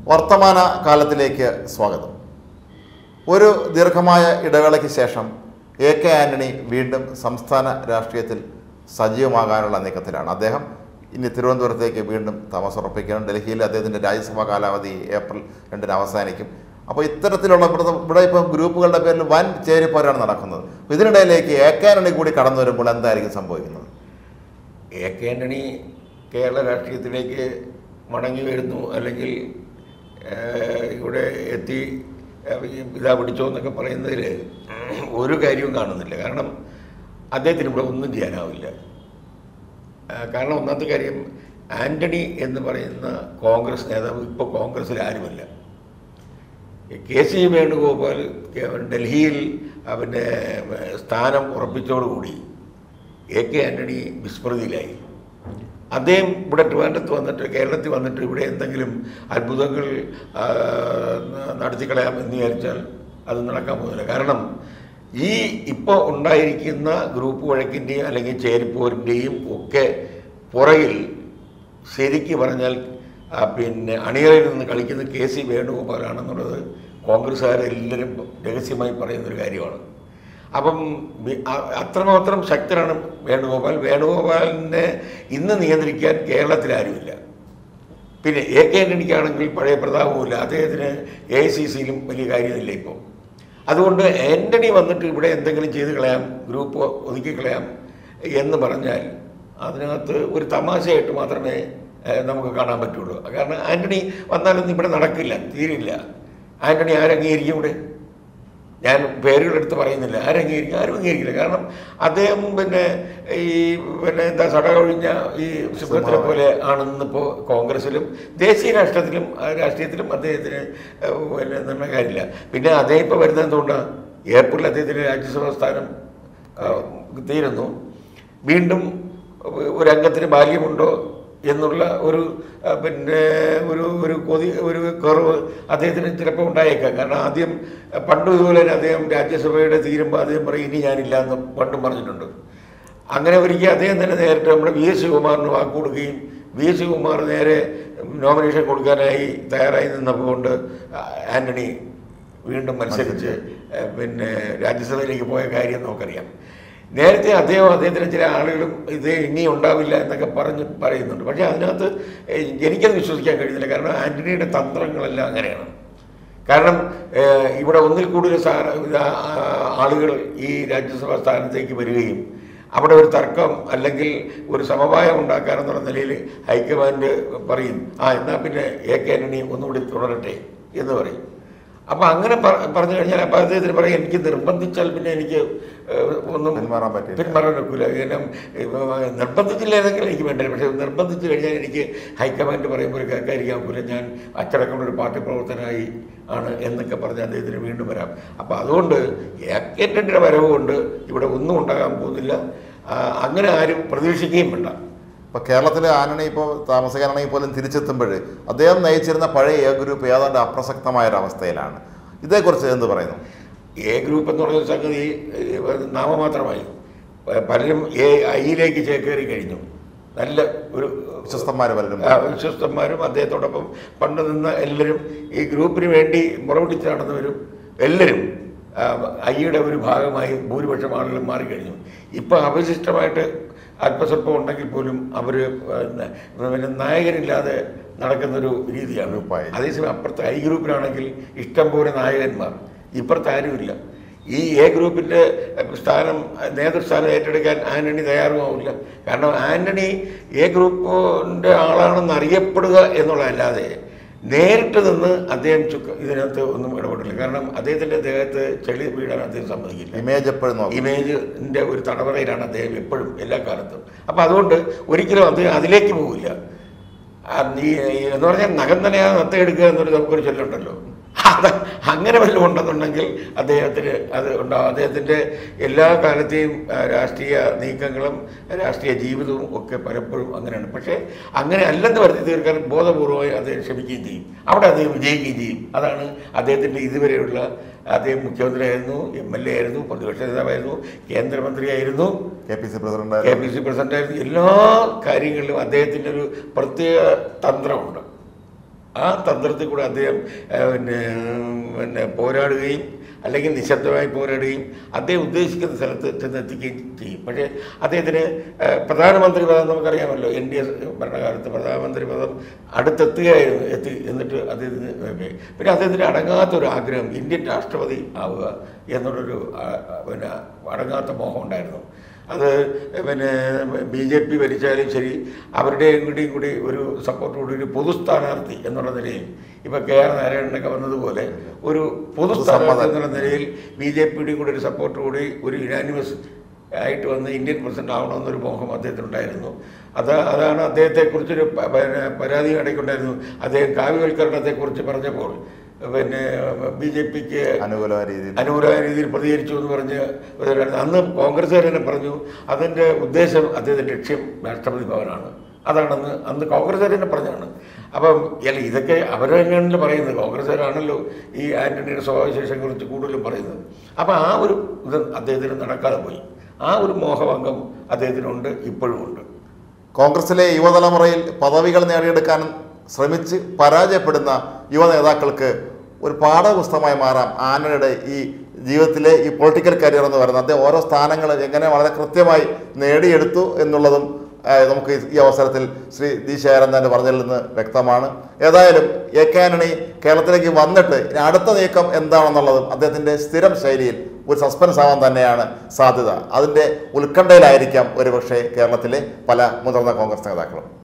വർത്തമാന കാലത്തിലേക്ക് സ്വാഗതം ഒരു ദീർഘമായ ഇടവേളയ്ക്ക് ശേഷം എ കെ ആന്റണി വീണ്ടും സംസ്ഥാന രാഷ്ട്രീയത്തിൽ സജീവമാകാനുള്ള നീക്കത്തിലാണ് അദ്ദേഹം ഇനി തിരുവനന്തപുരത്തേക്ക് വീണ്ടും താമസമുറപ്പിക്കണം ഡൽഹിയിൽ അദ്ദേഹത്തിൻ്റെ രാജ്യസഭാ കാലാവധി ഏപ്രിൽ രണ്ടിന് അവസാനിക്കും അപ്പോൾ ഇത്തരത്തിലുള്ള ഇവിടുത്തെ ഇവിടെ ഇപ്പം ഗ്രൂപ്പുകളുടെ പേരിൽ വൻ ചേരിപ്പോരാണ് നടക്കുന്നത് അപ്പോൾ ഇതിനിടയിലേക്ക് എ കെ ആന്റണി കൂടി കടന്നു വരുമ്പോൾ എന്തായിരിക്കും സംഭവിക്കുന്നത് എ കെ ആന്റണി കേരള രാഷ്ട്രീയത്തിലേക്ക് മടങ്ങി വരുന്നു അല്ലെങ്കിൽ ഏഹ്, ഇവിടെ എത്തി ഏഹ്, ഇതാ പിടിച്ചോ എന്നൊക്കെ പറയുന്നതിൽ ഒരു കാര്യവും കാണുന്നില്ല കാരണം അദ്ദേഹത്തിന് ഇവിടെ ഒന്നും ചെയ്യാനാവില്ല ഏഹ്, കാരണം ഒന്നാമത്തെ കാര്യം ആന്റണി എന്ന് പറയുന്ന കോൺഗ്രസ് നേതാവ് ഇപ്പോൾ കോൺഗ്രസ്സിൽ ആരുമില്ല കെ സി വേണുഗോപാൽ കെ- ഡൽഹിയിൽ അവൻ്റെ സ്ഥാനം ഉറപ്പിച്ചോടുകൂടി എ കെ ആന്റണി വിസ്മൃതിയിലായി അദ്ദേഹം ഇവിടെ ട്രിവാൻഡ്രത്ത് വന്നിട്ട് കേരളത്തിൽ വന്നിട്ട് ഇവിടെ എന്തെങ്കിലും അത്ഭുതങ്ങൾ ആ, ന- നടത്തിക്കളയാം എന്ന് വിചാരിച്ചാൽ അത് നടക്കാൻ പോകുന്നില്ല കാരണം ഈ ഇപ്പോൾ ഉണ്ടായിരിക്കുന്ന ഗ്രൂപ്പ് വഴക്കിൻ്റെയും അല്ലെങ്കിൽ ചേരിപ്പോരിൻ്റെയും ഒക്കെ പുറകിൽ ശരിക്ക് പറഞ്ഞാൽ ആ, പിന്നെ അണിയറയിൽ നിന്ന് കളിക്കുന്ന കെ സി വേണുഗോപാലാണെന്നുള്ളത് കോൺഗ്രസ്സുകാരെല്ലാവരും രഹസ്യമായി പറയുന്നൊരു കാര്യമാണ് അപ്പം വി- അ- അത്രമാത്രം ശക്തനാണ് വേണുഗോപാൽ വേണുഗോപാലിനെ ഇന്ന് നിയന്ത്രിക്കാൻ കേരളത്തിൽ ആരുമില്ല പിന്നെ എ കെ ആൻ്റണിക്കാണെങ്കിൽ പഴയ പ്രതാപവുമില്ല അദ്ദേഹത്തിന് എ ഐ സി സിയിലും വലിയ കാര്യമില്ല ഇപ്പോൾ അതുകൊണ്ട് ആൻ്റണി വന്നിട്ട് ഇവിടെ എന്തെങ്കിലും ചെയ്ത് കളയാം ഗ്രൂപ്പ് ഒതുക്കി കളയാം എന്ന് പറഞ്ഞാൽ അതിനകത്ത് ഒരു തമാശയായിട്ട് മാത്രമേ ഏഹ്, നമുക്ക് കാണാൻ പറ്റുള്ളൂ കാരണം ആൻ്റണി വന്നാലൊന്നും ഇവിടെ നടക്കില്ല തീരില്ല ആൻ്റണി ആരംഗീകരിക്കും ഇവിടെ ഞാൻ പേരുകളെടുത്ത് പറയുന്നില്ല ആരും അംഗീകരിക്കും ആരും അംഗീകരിക്കില്ല കാരണം അദ്ദേഹം പിന്നെ ഈ പിന്നെ എന്താ സടകൊഴിഞ്ഞ ഈ സിംഹത്തിനെ പോലെ ആണെന്നിപ്പോൾ കോൺഗ്രസിലും ദേശീയ രാഷ്ട്രത്തിലും ആ, രാഷ്ട്രീയത്തിലും അദ്ദേഹത്തിന് ഏഹ്, പിന്നെ എന്നുള്ള കാര്യമില്ല പിന്നെ അദ്ദേഹം ഇപ്പോൾ വരുന്നത് എന്തുകൊണ്ടാണ് ഏപ്രിൽ അദ്ദേഹത്തിന് രാജ്യസഭാ സ്ഥാനം ആ, തീരുന്നു വീണ്ടും ഒരു അംഗത്തിന് ബാല്യമുണ്ടോ എന്നുള്ള ഒരു ആ, പിന്നെ ഒരു ഒരു കൊതി ഒരു കുറവ് അദ്ദേഹത്തിന് ചിലപ്പോൾ ഉണ്ടായേക്കാം കാരണം ആദ്യം പണ്ട് ഇതുപോലെ തന്നെ അദ്ദേഹം രാജ്യസഭയുടെ തീരുമ്പോൾ അദ്ദേഹം പറയും ഇനി ഞാനില്ല എന്ന് പണ്ടും പറഞ്ഞിട്ടുണ്ട് അങ്ങനെ ഒരിക്കൽ അദ്ദേഹം തന്നെ നേരിട്ട് നമ്മുടെ വി എസ് ശിവകുമാറിന് വാക്ക് കൊടുക്കുകയും വി എസ് ശിവകുമാർ നേരെ നോമിനേഷൻ കൊടുക്കാനായി തയ്യാറായി നിന്നപ്പോൾ കൊണ്ട് ആൻ്റണി വീണ്ടും മത്സരിച്ച് ഏഹ്, പിന്നെ രാജ്യസഭയിലേക്ക് പോയ കാര്യം നമുക്കറിയാം നേരത്തെ അദ്ദേഹം അദ്ദേഹത്തിന് ചില ആളുകളും ഇത് ഇനി ഉണ്ടാവില്ല എന്നൊക്കെ പറഞ്ഞ് പറയുന്നുണ്ട് പക്ഷേ അതിനകത്ത് ഏഹ്, എനിക്കത് വിശ്വസിക്കാൻ കഴിയുന്നില്ല കാരണം ആൻ്റണിയുടെ തന്ത്രങ്ങളെല്ലാം അങ്ങനെയാണ് കാരണം ഏഹ്, ഇവിടെ ഒന്നിൽ കൂടുതൽ സ്ഥാന ഇതാ, ആ, ആളുകൾ ഈ രാജ്യസഭാ സ്ഥാനത്തേക്ക് വരികയും അവിടെ ഒരു തർക്കം അല്ലെങ്കിൽ ഒരു സമവായം ഉണ്ടാക്കാനെന്നുള്ള നിലയിൽ ഹൈക്കമാൻഡ് പറയും ആ എന്നാൽ പിന്നെ എ കെ ആന്റണി ഒന്നുകൂടി തുടരട്ടെ എന്ന് പറയും അപ്പം അങ്ങനെ പറ- പറഞ്ഞു കഴിഞ്ഞാൽ അപ്പം അദ്ദേഹത്തിന് പറയും എനിക്ക് നിർബന്ധിച്ചാൽ പിന്നെ എനിക്ക് ഏഹ്, ഒന്നും പിന്മാറാൻ പറ്റില്ല. പിന്മാറാൻ ഒക്കില്ല കാരണം ഏഹ്, നിർബന്ധിച്ചില്ലായിരുന്നെങ്കിൽ എനിക്ക് വേണ്ടില്ല പക്ഷേ നിർബന്ധിച്ച് കഴിഞ്ഞാൽ എനിക്ക് ഹൈക്കമാൻഡ് പറയുമ്പോൾ കേൾക്കാതിരിക്കാൻ ഒക്കില്ല ഞാൻ അച്ചടക്കമുള്ള ഒരു പാർട്ടി പ്രവർത്തനമായി ആണ് എന്നൊക്കെ പറഞ്ഞ് അദ്ദേഹത്തിന് വീണ്ടും വരാം അപ്പോൾ അതുകൊണ്ട് ഏക്കൻ്റെ വരവ് കൊണ്ട് ഇവിടെ ഒന്നും ഉണ്ടാകാൻ പോകുന്നില്ല ആ, അങ്ങനെ ആരും പ്രതീക്ഷിക്കുകയും വേണ്ട ഇപ്പോൾ കേരളത്തിലെ ആന്റണി ഇപ്പോൾ താമസക്കാരാണെങ്കിൽ പോലും തിരിച്ചെത്തുമ്പോൾ അദ്ദേഹം നയിച്ചിരുന്ന പഴയ എ ഗ്രൂപ്പ് ഏതാണ്ട് അപ്രസക്തമായ ഒരു അവസ്ഥയിലാണ് ഇതേക്കുറിച്ച് എന്ത് പറയുന്നു എ ഗ്രൂപ്പ് എന്ന് പറയുന്ന സംഗതി ഏഹ്, നാമമാത്രമായി പ- പലരും എ ഐയിലേക്ക് ചേക്കേറി കഴിഞ്ഞു നല്ല ഒരു വിശ്വസ്തന്മാർ പലരും ആ, വിശ്വസ്തന്മാരും അദ്ദേഹത്തോടൊപ്പം പണ്ട് നിന്ന എല്ലാവരും ഈ ഗ്രൂപ്പിന് വേണ്ടി മുറപിടിച്ച് നടന്നവരും എല്ലാവരും ആ, ഐയുടെ ഒരു ഭാഗമായി ഭൂരിപക്ഷം ആളുകളും മാറിക്കഴിഞ്ഞു ഇപ്പം അവശിഷ്ടമായിട്ട് അല്പസ്വല്പം ഉണ്ടെങ്കിൽ പോലും അവർ പിന്നെ നായകനില്ലാതെ നടക്കുന്നൊരു രീതിയാണ് ഗ്രൂപ്പായി. അതേസമയം അപ്പുറത്തെ ഐ ഗ്രൂപ്പിലാണെങ്കിൽ ഇഷ്ടം പോലെ നായകന്മാർ ഇപ്പുറത്ത് ആരുമില്ല ഈ എ ഗ്രൂപ്പിൻ്റെ സ്ഥാനം നേതൃസ്ഥാനം ഏറ്റെടുക്കാൻ ആന്റണി തയ്യാറുമാവില്ല കാരണം ആന്റണി എ ഗ്രൂപ്പിൻ്റെ ആളാണെന്ന് അറിയപ്പെടുക എന്നുള്ളതല്ലാതെ നേരിട്ട് നിന്ന് അദ്ദേഹം ചുക്ക് ഇതിനകത്ത് ഒന്നും ഇടപെടില്ല കാരണം അദ്ദേഹത്തിൻ്റെ ദേഹത്ത് ചെളി വീഴാൻ അദ്ദേഹം സമ്മതിക്കില്ല ഇമേജ് എപ്പോഴും നോക്കും ഇമേജിൻ്റെ ഒരു തടവറയിലാണ് അദ്ദേഹം എപ്പോഴും എല്ലാ കാലത്തും അപ്പം അതുകൊണ്ട് ഒരിക്കലും അദ്ദേഹം അതിലേക്ക് പോകില്ല ആ, ഈ ഈ എന്ന് പറഞ്ഞാൽ നഖം തന്നെ നത്ത എടുക്കുക എന്നൊരു നമുക്കൊരു ചൊല്ലുണ്ടല്ലോ അത് അങ്ങനെ വല്ലതും ഉണ്ടെന്നുണ്ടെങ്കിൽ അദ്ദേഹത്തിന് അത് ഉണ്ടാവും അദ്ദേഹത്തിൻ്റെ എല്ലാ കാലത്തെയും ആ, രാഷ്ട്രീയ നീക്കങ്ങളും രാഷ്ട്രീയ ജീവിതവും ഒക്കെ പലപ്പോഴും അങ്ങനെയാണ് പക്ഷേ അങ്ങനെ അല്ലെന്ന് വരുത്തി തീർക്കാൻ ബോധപൂർവമായി അദ്ദേഹം ശ്രമിക്കുകയും ചെയ്യും അവിടെ അദ്ദേഹം വിജയിക്കുകയും ചെയ്യും അതാണ് അദ്ദേഹത്തിൻ്റെ ഇതുവരെയുള്ള അദ്ദേഹം മുഖ്യമന്ത്രിയായിരുന്നു എം എൽ എ ആയിരുന്നു പ്രതിപക്ഷ നേതാവായിരുന്നു കേന്ദ്രമന്ത്രിയായിരുന്നു K P C C president P C പ്രസിഡന്റായിരുന്നു എല്ലാ കാര്യങ്ങളിലും അദ്ദേഹത്തിൻ്റെ ഒരു പ്രത്യേക തന്ത്രമുണ്ട് ആ തന്ത്രത്തിൽ കൂടെ അദ്ദേഹം ഏഹ്, പിന്നെ പിന്നെ പോരാടുകയും അല്ലെങ്കിൽ നിശബ്ദമായി പോരാടുകയും അദ്ദേഹം ഉദ്ദേശിക്കുന്ന സ്ഥലത്ത് ചെന്നെത്തിക്കുകയും ചെയ്യും പക്ഷേ അദ്ദേഹത്തിന് ഏഹ്, പ്രധാനമന്ത്രി പദം നമുക്കറിയാമല്ലോ എൻ ഡി എസ് ഭരണകാലത്ത് പ്രധാനമന്ത്രി പദം അടുത്തെത്തുകയായിരുന്നു എത്തി എന്നിട്ട് അദ്ദേഹത്തിന് പിന്നെ അദ്ദേഹത്തിന് അടങ്ങാത്തൊരു ആഗ്രഹം ഇന്ത്യൻ രാഷ്ട്രപതി ആവുക എന്നുള്ളൊരു ആ, ആ, പിന്നെ അടങ്ങാത്ത മോഹം ഉണ്ടായിരുന്നു അത് പിന്നെ ബി ജെ പി ഭരിച്ചാലും ശരി അവരുടെയും കൂടിയും കൂടി ഒരു സപ്പോർട്ടോട് ഒരു പൊതു സ്ഥാനാർത്ഥി എന്നുള്ള നിലയിൽ ഇപ്പോൾ കെ ആർ നാരായണനൊക്കെ വന്നതുപോലെ ഒരു പൊതു സ്ഥാനാർത്ഥി എന്നുള്ള നിലയിൽ ബി ജെ പിയുടെയും കൂടി ഒരു സപ്പോർട്ടോടുകൂടി ഒരു യുനാനിമസ് ആയിട്ട് വന്ന് ഇന്ത്യൻ പ്രസിഡന്റ് ആവണമെന്നൊരു മോഹം അദ്ദേഹത്തിനുണ്ടായിരുന്നു അത് അതാണ് അദ്ദേഹത്തെക്കുറിച്ചൊരു പ- പിന്നെ പരാതി ഇടയ്ക്കുണ്ടായിരുന്നു അദ്ദേഹം കാവ്യവൽക്കരണത്തെക്കുറിച്ച് പറഞ്ഞപ്പോൾ പിന്നെ ബി ജെ പിക്ക് അനുകൂലമായ രീതിയിൽ അനുകൂലമായ രീതിയിൽ പ്രതികരിച്ചു എന്ന് പറഞ്ഞ് ഒരു- അന്ന് കോൺഗ്രസ്സുകാർ തന്നെ പറഞ്ഞു അതിൻ്റെ ഉദ്ദേശം അദ്ദേഹത്തിൻ്റെ ലക്ഷ്യം രാഷ്ട്രപതി ഭവനാണ് അതാണെന്ന് അന്ന് കോൺഗ്രസ്സുകാർ തന്നെ പറഞ്ഞാണ് അപ്പം അല്ല ഇതൊക്കെ അവർ തന്നെയാണല്ലോ പറയുന്നത് കോൺഗ്രസ്സുകാരാണല്ലോ ഈ ആൻ്റണിയുടെ സ്വഭാവവിശേഷം കുറിച്ച് കൂടുതലും പറയുന്നത് അപ്പം ആ ഒരു ഇത് അദ്ദേഹത്തിന് നടക്കാതെ പോയി ആ ഒരു മോഹഭംഗം അദ്ദേഹത്തിനുണ്ട് ഇപ്പോഴും ഉണ്ട് കോൺഗ്രസിലെ യുവതലമുറയിൽ പദവികൾ നേടിയെടുക്കാൻ ശ്രമിച്ച് പരാജയപ്പെടുന്ന യുവ നേതാക്കൾക്ക് ഒരു പാഠപുസ്തകമായി മാറാം ആന്റണിയുടെ ഈ ജീവിതത്തിലെ ഈ പൊളിറ്റിക്കൽ കരിയർ എന്ന് പറയുന്നത് അദ്ദേഹം ഓരോ സ്ഥാനങ്ങൾ എങ്ങനെ വളരെ കൃത്യമായി നേടിയെടുത്തു എന്നുള്ളതും ആ, നമുക്ക് ഈ അവസരത്തിൽ ശ്രീ ദി ശേരന്ദൻ പറഞ്ഞതിൽ നിന്ന് വ്യക്തമാണ് ഏതായാലും എ കെ ആന്റണി കേരളത്തിലേക്ക് വന്നിട്ട് ഇനി അടുത്ത നീക്കം എന്താണെന്നുള്ളതും അദ്ദേഹത്തിൻ്റെ സ്ഥിരം ശൈലിയിൽ ഒരു സസ്പെൻസ് ആവാൻ തന്നെയാണ് സാധ്യത അതിൻ്റെ ഉത്കണ്ഠയിലായിരിക്കാം ഒരുപക്ഷെ കേരളത്തിലെ പല മുതിർന്ന കോൺഗ്രസ് നേതാക്കളും